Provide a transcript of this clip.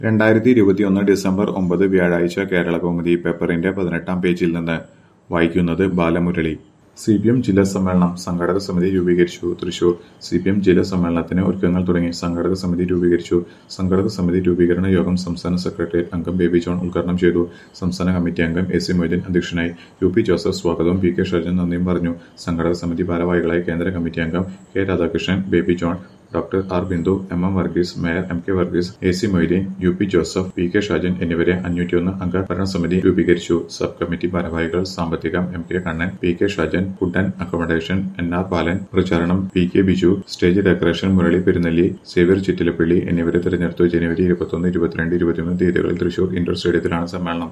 രണ്ടായിരത്തി ഇരുപത്തിയൊന്ന് ഡിസംബർ ഒമ്പത് വ്യാഴാഴ്ച കേരളകൗമുദി പേപ്പറിന്റെ പതിനെട്ടാം പേജിൽ നിന്ന് വായിക്കുന്നത് ബാലമുരളി സി പി എം ജില്ലാ സമ്മേളനം സംഘാടക സമിതി രൂപീകരിച്ചു തൃശൂർ സി പി എം ജില്ലാ സമ്മേളനത്തിന് ഒരുക്കങ്ങൾ തുടങ്ങി സംഘാടക സമിതി രൂപീകരിച്ചു സംഘാടക സമിതി രൂപീകരണ യോഗം സംസ്ഥാന സെക്രട്ടേറിയറ്റ് അംഗം ബേബി ജോൺ ഉദ്ഘാടനം ചെയ്തു സംസ്ഥാന കമ്മിറ്റി അംഗം എ സി മൊയ്തീൻ അധ്യക്ഷനായി യു പി ജോസഫ് സ്വാഗതവും പി കെ ഷജൻ നന്ദിയും പറഞ്ഞു സംഘാടക സമിതി ഭാരവാഹികളായി കേന്ദ്ര കമ്മിറ്റി അംഗം K Radhakrishnan Baby John doctor R Bindu M M Varghese mayor M K Varghese A C Moideen U P Joseph P K Shajan എന്നിവരെ അഞ്ഞൂറ്റിയൊന്ന് അംഗ ഭരണസമിതി രൂപീകരിച്ചു സബ് കമ്മിറ്റി ഭാരവാഹികൾ സാമ്പത്തികം M K Kannan P K Shajan food and accommodation N R Balan പ്രചാരണം P K Biju stage decoration Murali Perunnelli Xavier Chittilappally എന്നിവരെ തെരഞ്ഞെടുത്തു ജനുവരി ഇരുപത്തൊന്ന് ഇരുപത്തിരണ്ട് ഇരുപത്തിമൂന്ന് തീയതികളിൽ തൃശൂർ ഇൻഡോർ സ്റ്റേഡിയത്തിലാണ് സമ്മേളനം